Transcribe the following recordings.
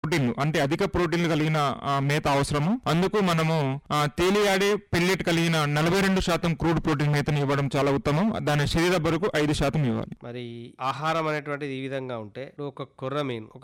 protein అంటే అధిక ప్రోటీన్లు కలిగిన ఆ, మేత అవసరము అందుకు మనము ఆ, తేలియాడే పెల్లెట్ కలిగిన నలభై రెండు శాతం క్రూడ్ ప్రోటీన్ మేతను ఇవ్వడం చాలా ఉత్తమం దాని శరీర బరుకు ఐదు శాతం ఇవ్వాలి మరి ఆహారం అనేటువంటిది ఈ విధంగా ఉంటే ఇప్పుడు ఒక కొర్రమీన్ ఒక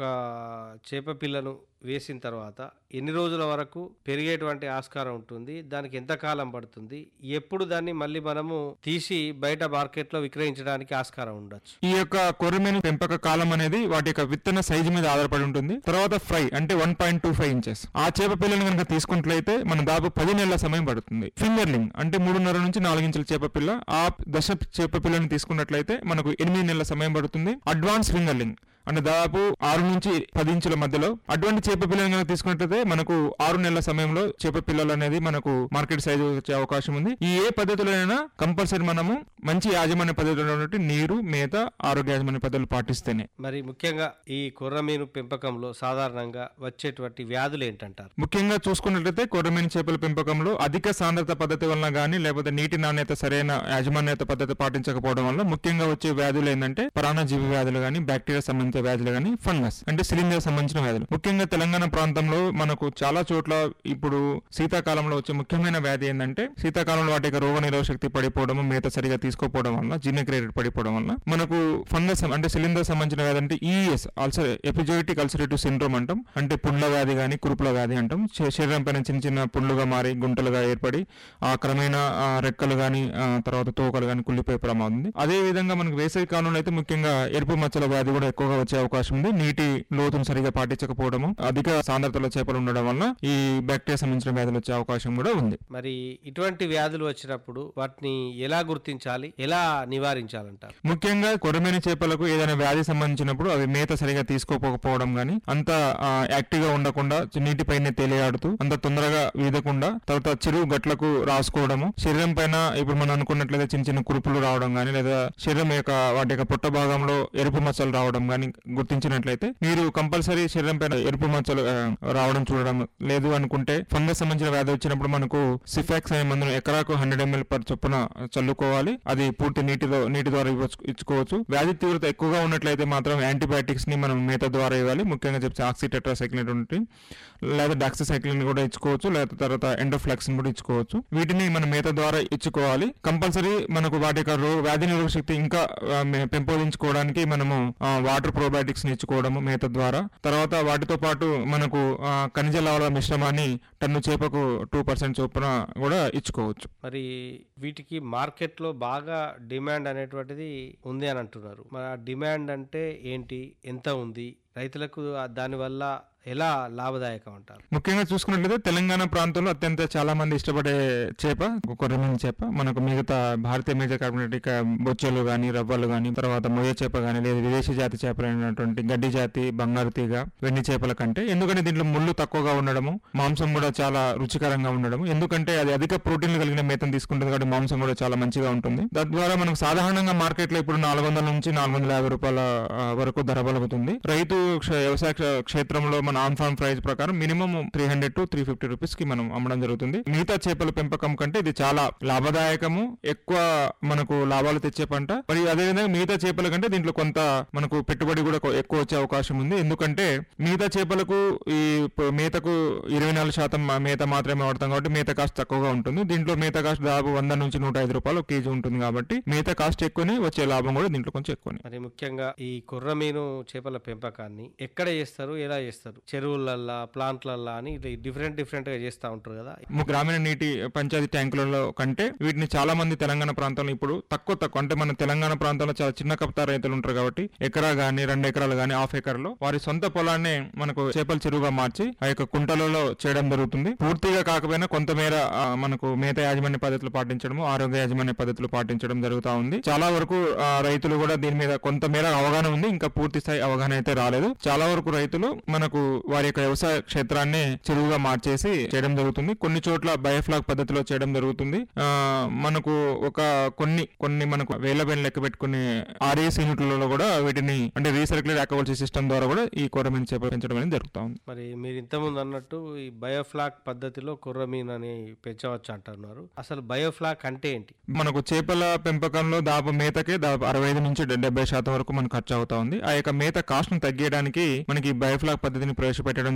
చేప పిల్లను వేసిన తర్వాత ఎన్ని రోజుల వరకు పెరిగేటువంటి ఆస్కారం ఉంటుంది దానికి ఎంత కాలం పడుతుంది ఎప్పుడు దాన్ని మళ్ళీ మనము తీసి బయట మార్కెట్లో విక్రయించడానికి ఆస్కారం ఉండొచ్చు ఈ యొక్క కొర్రమీను పెంపక కాలం అనేది వాటి యొక్క విత్తన సైజు మీద ఆధారపడి ఉంటుంది తర్వాత ఫ్రై అంటే one point two five inches ఆ చేప పిల్లని కనుక తీసుకున్నట్లయితే మన దాదాపు పది నెలల సమయం పడుతుంది ఫింగర్లింగ్ అంటే మూడున్నర నుంచి నాలుగు ఇంచుల చేప పిల్ల ఆ దశ చేప పిల్లని తీసుకున్నట్లయితే మనకు ఎనిమిది నెలల సమయం పడుతుంది అడ్వాన్స్ ఫింగర్లింగ్ అంటే దాదాపు ఆరు నుంచి పది ఇంచుల మధ్యలో అటువంటి చేప పిల్లలు కనుక తీసుకున్నట్లయితే మనకు ఆరు నెలల సమయంలో చేప పిల్లలు అనేది మనకు మార్కెట్ సైజు వచ్చే అవకాశం ఉంది ఈ ఏ పద్ధతిలోనైనా కంపల్సరీ మనము మంచి యాజమాన్య పద్ధతిలో ఉన్నట్టు నీరు మేత ఆరోగ్య యాజమాన్య పద్ధతులు పాటిస్తేనే మరి ముఖ్యంగా ఈ కొర్రమీను పెంపకంలో సాధారణంగా వచ్చేటువంటి వ్యాధులు ఏంటంటారు ముఖ్యంగా చూసుకున్నట్లయితే కొర్రమీను చేపల పెంపకంలో అధిక సాంద్రత పద్ధతి వలన గానీ లేకపోతే నీటి నాణ్యత సరైన యాజమాన్యత పద్ధతి పాటించకపోవడం వల్ల ముఖ్యంగా వచ్చే వ్యాధులు ఏంటంటే పరాణజీవి వ్యాధులు గానీ బ్యాక్టీరియా సంబంధిత వ్యాధులు గానీ ఫంగస్ అంటే సిలిండర్ సంబంధించిన వ్యాధులు ముఖ్యంగా తెలంగాణ ప్రాంతంలో మనకు చాలా చోట్ల ఇప్పుడు శీతాకాలంలో వచ్చే ముఖ్యమైన వ్యాధి ఏంటంటే శీతాకాలంలో వాటి యొక్క రోగ నిరోధక శక్తి పడిపోవడం మేత సరిగా తీసుకోకపోవడం వల్ల జీర్ణక్రియ పడిపోవడం వల్ల మనకు ఫంగస్ అంటే సిలిండర్ సంబంధించిన వ్యాధి అంటే ES ulcer epizootic ulcerative syndrome అంటాం అంటే పుండ్ల వ్యాధి కానీ కురుపుల వ్యాధి అంటాం శ- శరీరం పైన చిన్న చిన్న పుండ్లుగా మారి గుంటలుగా ఏర్పడి ఆ క్రమేణా ఆ, రెక్కలు కానీ తర్వాత తోకలు కానీ కుళ్ళిపోయే ప్రమాదం ఉంది అదే విధంగా మనకు వేసవి కాలంలో అయితే ముఖ్యంగా ఎరుపు మచ్చల వ్యాధి కూడా ఎక్కువగా వచ్చే అవకాశం ఉంది నీటి లోతును సరిగా పాటించకపోవడము అధిక సాంద్రతలో చేపలు ఉండడం వల్ల ఈ బ్యాక్టీరియా సంబంధించిన వ్యాధులు వచ్చే అవకాశం కూడా ఉంది మరి ఇటువంటి వ్యాధులు వచ్చినప్పుడు వాటిని ఎలా గుర్తించాలి ఎలా నివారించాలంటారు ముఖ్యంగా కొరమేని చేపలకు ఏదైనా వ్యాధి సంబంధించినప్పుడు అవి మేత సరిగా తీసుకోకపోవడం గానీ అంత ఆ, యాక్టివ్ గా ఉండకుండా నీటిపైనే తేలియాడుతూ అంత తొందరగా వీదకుండా తర్వాత చెరువు గట్లకు రాసుకోవడము శరీరం పైన ఇప్పుడు మనం అనుకున్నట్లయితే చిన్న చిన్న కురుపులు రావడం గానీ లేదా శరీరం యొక్క వాటి యొక్క పొట్ట భాగంలో ఎరుపు మచ్చలు రావడం గానీ గుర్తించినట్లయితే మీరు కంపల్సరీ శరీరం పైన ఎరుపు మచ్చలు ఆ, రావడం చూడడం లేదు అనుకుంటే ఫంగస్ సంబంధించిన వ్యాధి వచ్చినప్పుడు మనకు సిఫాక్స్ అనే మందును ఎకరాకు హండ్రెడ్ ఎంఎల్ పర్ చొప్పున చల్లుకోవాలి అది పూర్తి నీటిలో నీటి ద్వారా ఇవ్వచ్చు ఇచ్చుకోవచ్చు వ్యాధి తీవ్రత ఎక్కువగా ఉన్నట్లయితే మాత్రం యాంటీబయాటిక్స్ ని మనం మేత ద్వారా ఇవ్వాలి ముఖ్యంగా చెప్తే ఆక్సిటెట్రాసైక్లిన్ ఉంటుంది లేదా డాక్సిసైక్లిన్ కూడా ఇచ్చుకోవచ్చు లేదా తర్వాత ఎండోఫ్లాక్సిన్ కూడా ఇచ్చుకోవచ్చు వీటిని మనం మేత ద్వారా ఇచ్చుకోవాలి కంపల్సరీ మనకు వాటి యొక్క రో వ్యాధి నిరోధక శక్తి ఇంకా ఆ, మె- పెంపొందించుకోవడానికి మనము ఆ, వాటర్ ప్రోబయాటిక్స్ ని ఇచ్చుకోవడము మేత ద్వారా తర్వాత వాటితో పాటు మనకు ఆ, ఖనిజ లవణ మిశ్రమాన్ని టన్ను చేపకు టూ పర్సెంట్ చొప్పున కూడా ఇచ్చుకోవచ్చు మరి వీటికి మార్కెట్లో బాగా డిమాండ్ అనేటువంటిది ఉంది అని అంటున్నారు మరి ఆ డిమాండ్ అంటే ఏంటి ఎంత ఉంది రైతులకు ఆ దానివల్ల ఎలా లాభదాయకం అంటారు ముఖ్యంగా చూసుకున్నట్లయితే తెలంగాణ ప్రాంతంలో అత్యంత చాలా మంది ఇష్టపడే చేప కొర్రమీన చేప మనకు మిగతా భారతీయ మేజర్ కార్బోనేటిక్ బొచ్చెలు గాని రవ్వలు గాని తర్వాత మొయ్య చేప గాని లేదా విదేశీ జాతి చేపలైనటువంటి గడ్డి జాతి బంగారు తీగ వెండి చేపల కంటే ఎందుకంటే దీంట్లో ముళ్ళు తక్కువగా ఉండడము మాంసం కూడా చాలా రుచికరంగా ఉండడము ఎందుకంటే అది అధిక ప్రోటీన్లు కలిగిన మేతం తీసుకుంటుంది కాబట్టి మాంసం కూడా చాలా మంచిగా ఉంటుంది తద్వారా మనకు సాధారణంగా మార్కెట్ లో ఇప్పుడు నాలుగు వందల నుంచి నాలుగు వందల యాభై రూపాయల ఆ, వరకు ధర పలుకుతుంది రైతు క్ష- వ్యవసాయ క్ష- క్షేత్రంలో మన ఆన్ ఫార్మ్ ప్రైస్ ప్రకారం minimum three hundred to three fifty rupees కి మనం అమ్మడం జరుగుతుంది మిగతా చేపల పెంపకం కంటే ఇది చాలా లాభదాయకము ఎక్కువ మనకు లాభాలు తెచ్చే పంట మరి అదేవిధంగా మిగతా చేపల కంటే దీంట్లో కొంత మనకు పెట్టుబడి కూడా కొ- ఎక్కువ వచ్చే అవకాశం ఉంది ఎందుకంటే మిగతా చేపలకు ఈ ప- మేతకు ఇరవై నాలుగు శాతం మా- మేత మాత్రమే వాడతాం కాబట్టి మేత కాస్ట్ తక్కువగా ఉంటుంది దీంట్లో మేత కాస్ట్ దాదాపు వంద నుంచి నూట ఐదు రూపాయలు ఒక కేజీ ఉంటుంది కాబట్టి మేత కాస్ట్ ఎక్కువనే వచ్చే లాభం కూడా దీంట్లో కొంచెం ఎక్కువనే మరి ముఖ్యంగా ఈ కొర్రమీను చేపల పెంపకాన్ని ఎక్కడ చేస్తారు ఎలా చేస్తారు చెరువులల్లా ప్లాంట్లల్లా అని ఇట్లా డిఫరెంట్ డిఫరెంట్ గా చేస్తూ ఉంటారు కదా ము- గ్రామీణ నీటి పంచాయతీ ట్యాంకులలో కంటే వీటిని చాలా మంది తెలంగాణ ప్రాంతంలో ఇప్పుడు తక్కువ తక్కువ అంటే మన తెలంగాణ ప్రాంతంలో చాలా చిన్న కప్తా రైతులు ఉంటారు కాబట్టి ఎకరా గానీ రెండు ఎకరాలు గానీ హాఫ్ ఎకర్లో వారి సొంత పొలాన్ని మనకు చేపల చెరువుగా మార్చి ఆ యొక్క కుంటలలో చేయడం జరుగుతుంది పూర్తిగా కాకపోయినా కొంతమేర ఆ, మనకు మేత యాజమాన్య పద్ధతులు పాటించడం ఆరోగ్య యాజమాన్య పద్ధతులు పాటించడం జరుగుతా ఉంది చాలా వరకు ఆ, రైతులు కూడా దీని మీద కొంతమేర అవగాహన ఉంది ఇంకా పూర్తి స్థాయి అవగాహన అయితే రాలేదు చాలా వరకు రైతులు మనకు వారి యొక్క వ్యవసాయ క్షేత్రాన్ని చెరువుగా మార్చేసి చేయడం జరుగుతుంది కొన్ని చోట్ల బయోఫ్లాగ్ పద్ధతిలో చేయడం జరుగుతుంది ఆ, మనకు ఒక కొన్ని కొన్ని మనకు వేల వేల లెక్క పెట్టుకునే ఆర్ఏఎస్ యూనిట్లలో కూడా వీటిని అంటే రీసర్క్యులేట్ అక్వల్సీ సిస్టమ్ ద్వారా కూడా ఈ కొరమీన్ చేప పెంచడం అనేది జరుగుతా ఉంది మరి మీరు ఇంతకుముందు అన్నట్టు ఈ బయోఫ్లాక్ పద్ధతిలో కొర్రమీన్ అని పెంచవచ్చు అంటున్నారు అసలు బయోఫ్లాక్ అంటే ఏంటి మనకు చేపల పెంపకంలో దాదాపు మేతకే దాదాపు అరవై ఐదు నుంచి డెబ్బై శాతం వరకు మనకు ఖర్చు అవుతా ఉంది ఆ యొక్క మేత కాస్ట్ ను తగ్గించడానికి మనకి బయోఫ్లాక్ పద్ధతిని ప్రవేశపెట్టడం